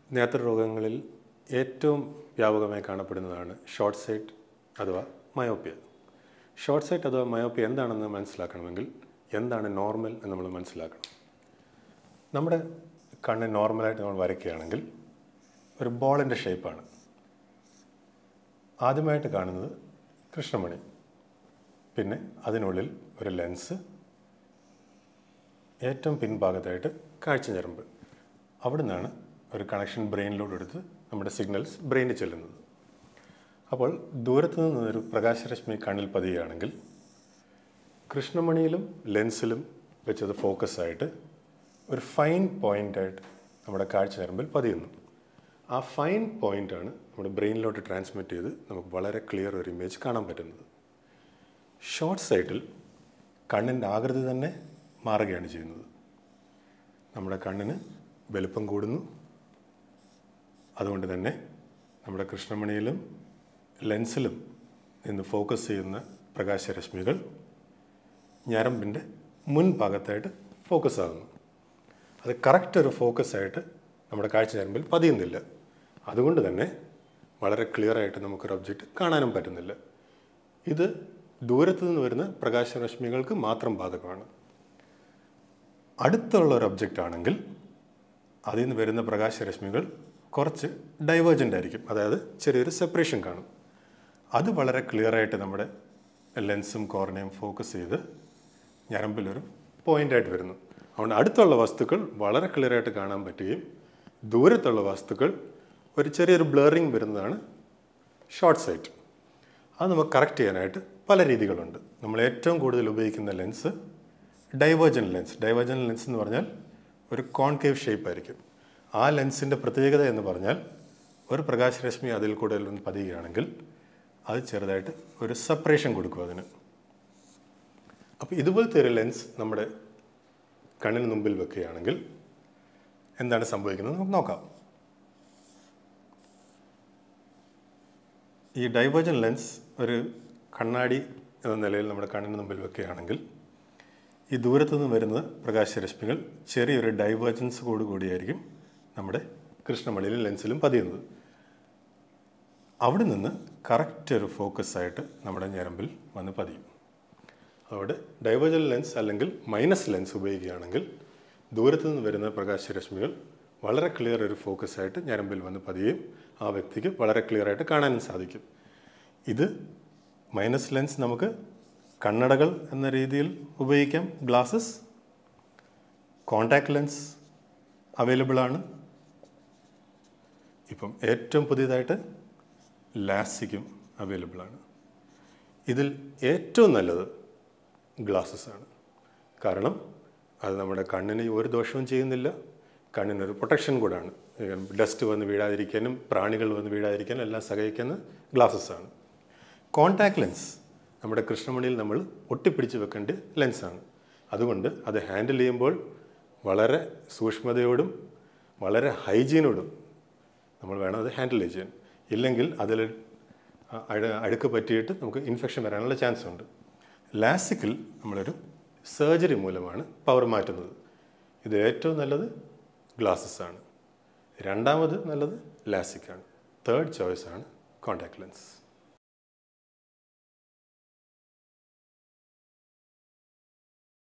നേത്രരോഗങ്ങളിൽ ഏറ്റവും വ്യാപകമായി കാണപ്പെടുന്നതാണ് ഷോർട്ട് സൈറ്റ് അഥവാ മയോപ്പിയ ഷോർട്ട് സൈറ്റ് അഥവാ മയോപ്പിയ എന്താണെന്ന് മനസ്സിലാക്കണമെങ്കിൽ എന്താണ് നോർമൽ എന്ന് നമ്മൾ മനസ്സിലാക്കണം നമ്മുടെ കണ്ണ് നോർമലായിട്ട് നമ്മൾ വരയ്ക്കുകയാണെങ്കിൽ ഒരു ബോളിൻ്റെ ഷേപ്പാണ് ആദ്യമായിട്ട് കാണുന്നത് കൃഷ്ണമണി പിന്നെ അതിനുള്ളിൽ ഒരു ലെൻസ് ഏറ്റവും പിൻഭാഗത്തായിട്ട് കാഴ്ച ഞരമ്പ് അവിടെ നിന്നാണ് ഒരു കണക്ഷൻ ബ്രെയിനിലോട്ട് എടുത്ത് നമ്മുടെ സിഗ്നൽസ് ബ്രെയിനിൽ ചെല്ലുന്നത് അപ്പോൾ ദൂരത്തു നിന്നൊരു പ്രകാശരശ്മി കണ്ണിൽ പതിയുകയാണെങ്കിൽ കൃഷ്ണമണിയിലും ലെൻസിലും വെച്ചത് ഫോക്കസ് ആയിട്ട് ഒരു ഫൈൻ പോയിൻ്റായിട്ട് നമ്മുടെ കാഴ്ച ഞരമ്പിൽ പതിയുന്നു ആ ഫൈൻ പോയിൻ്റാണ് നമ്മുടെ ബ്രെയിനിലോട്ട് ട്രാൻസ്മിറ്റ് ചെയ്ത് നമുക്ക് വളരെ ക്ലിയർ ഒരു ഇമേജ് കാണാൻ പറ്റുന്നത് ഷോർട്ട് സൈറ്റിൽ കണ്ണിൻ്റെ ആകൃതി തന്നെ മാറുകയാണ് ചെയ്യുന്നത് നമ്മുടെ കണ്ണിന് വലുപ്പം കൂടുന്നു അതുകൊണ്ട് തന്നെ നമ്മുടെ കൃഷ്ണമണിയിലും ലെൻസിലും നിന്ന് ഫോക്കസ് ചെയ്യുന്ന പ്രകാശരശ്മികൾ ഞരമ്പിൻ്റെ മുൻഭാഗത്തായിട്ട് ഫോക്കസ് ആകുന്നു അത് കറക്റ്റ് ഒരു ഫോക്കസ് ആയിട്ട് നമ്മുടെ കാഴ്ച ഞരമ്പിൽ പതിയുന്നില്ല അതുകൊണ്ട് തന്നെ വളരെ ക്ലിയർ ആയിട്ട് നമുക്കൊരു ഒബ്ജക്റ്റ് കാണാനും പറ്റുന്നില്ല ഇത് ദൂരത്തു നിന്ന് വരുന്ന പ്രകാശരശ്മികൾക്ക് മാത്രം ബാധകമാണ് അടുത്തുള്ള ഒരു ഒബ്ജക്റ്റ് ആണെങ്കിൽ അതിൽ നിന്ന് വരുന്ന പ്രകാശരശ്മികൾ കുറച്ച് ഡൈവേർജൻ്റ് ആയിരിക്കും അതായത് ചെറിയൊരു സെപ്പറേഷൻ കാണും അത് വളരെ ക്ലിയർ ആയിട്ട് നമ്മുടെ ലെൻസും കോർണയും ഫോക്കസ് ചെയ്ത് ഞരമ്പിലൊരു പോയിൻ്റായിട്ട് വരുന്നു അതുകൊണ്ട് അടുത്തുള്ള വസ്തുക്കൾ വളരെ ക്ലിയർ ആയിട്ട് കാണാൻ പറ്റുകയും ദൂരത്തുള്ള വസ്തുക്കൾ ഒരു ചെറിയൊരു ബ്ലറിങ് വരുന്നതാണ് ഷോർട്ട് സൈറ്റ് അത് നമുക്ക് കറക്റ്റ് ചെയ്യാനായിട്ട് പല രീതികളുണ്ട് നമ്മൾ ഏറ്റവും കൂടുതൽ ഉപയോഗിക്കുന്ന lens divergent lens divergent lens എന്ന് പറഞ്ഞാൽ ഒരു കോൺകേവ് ഷേപ്പ് ആയിരിക്കും ആ ലെൻസിൻ്റെ പ്രത്യേകത എന്ന് പറഞ്ഞാൽ ഒരു പ്രകാശരശ്മി അതിൽ കൂടുതൽ ഒന്ന് പതിയുകയാണെങ്കിൽ അത് ചെറുതായിട്ട് ഒരു സെപ്പറേഷൻ കൊടുക്കും അതിന് അപ്പോൾ ഇതുപോലത്തെ ഒരു ലെൻസ് നമ്മുടെ കണ്ണിന് മുമ്പിൽ വെക്കുകയാണെങ്കിൽ എന്താണ് സംഭവിക്കുന്നത് നമുക്ക് നോക്കാം ഈ ഡൈവേർജൻ ലെൻസ് ഒരു കണ്ണാടി എന്ന നിലയിൽ നമ്മുടെ കണ്ണിന് മുമ്പിൽ വെക്കുകയാണെങ്കിൽ ഈ ദൂരത്തു നിന്ന് വരുന്ന പ്രകാശരശ്മികൾ ചെറിയൊരു ഡൈവേർജൻസ് കൂടിയായിരിക്കും നമ്മുടെ കൃഷ്ണമണിയിലും ലെൻസിലും പതിയുന്നത് അവിടെ നിന്ന് കറക്റ്റ് ഒരു ഫോക്കസ് ആയിട്ട് നമ്മുടെ ഞരമ്പിൽ വന്ന് പതിയും അതോടെ ഡൈവേർജൻ ലെൻസ് അല്ലെങ്കിൽ മൈനസ് ലെൻസ് ഉപയോഗിക്കുകയാണെങ്കിൽ ദൂരത്തു നിന്ന് വരുന്ന പ്രകാശരശ്മികൾ വളരെ ക്ലിയർ ഒരു ഫോക്കസ് ആയിട്ട് ഞരമ്പിൽ വന്ന് പതിയും ആ വ്യക്തിക്ക് വളരെ ക്ലിയർ ആയിട്ട് കാണാനും സാധിക്കും ഇത് മൈനസ് ലെൻസ് നമുക്ക് കണ്ണടകൾ എന്ന രീതിയിൽ ഉപയോഗിക്കാം ഗ്ലാസസ് കോണ്ടാക്ട് ലെൻസ് അവൈലബിൾ ആണ് ഇപ്പം ഏറ്റവും പുതിയതായിട്ട് ലാസിക്കും അവൈലബിൾ ആണ് ഇതിൽ ഏറ്റവും നല്ലത് ഗ്ലാസസ് ആണ് കാരണം അത് നമ്മുടെ കണ്ണിന് ഒരു ദോഷവും ചെയ്യുന്നില്ല കണ്ണിനൊരു പ്രൊട്ടക്ഷൻ കൂടാണ് ഡസ്റ്റ് വന്ന് വീഴാതിരിക്കാനും പ്രാണികൾ വന്ന് വീഴാതിരിക്കാനും എല്ലാം സഹായിക്കുന്ന ഗ്ലാസസ് ആണ് കോണ്ടാക്ട് ലെൻസ് നമ്മുടെ കൃഷ്ണമണിയിൽ നമ്മൾ ഒട്ടിപ്പിടിച്ച് വെക്കേണ്ട ലെൻസാണ് അതുകൊണ്ട് അത് ഹാൻഡിൽ ചെയ്യുമ്പോൾ വളരെ സൂക്ഷ്മതയോടും വളരെ ഹൈജീനോടും നമ്മൾ വേണം അത് ഹാൻഡിൽ ചെയ്യാൻ ഇല്ലെങ്കിൽ അതിൽ അഴുക്ക് പറ്റിയിട്ട് നമുക്ക് ഇൻഫെക്ഷൻ വരാനുള്ള ചാൻസ് ഉണ്ട് ലാസിക്കിൽ നമ്മളൊരു സർജറി മൂലമാണ് പവർ മാറ്റുന്നത് ഇത് ഏറ്റവും നല്ലത് ഗ്ലാസസ് ആണ് രണ്ടാമത് നല്ലത് ലാസിക്കാണ് തേർഡ് ചോയ്സ് ആണ് കോണ്ടാക്ട് ലെൻസ്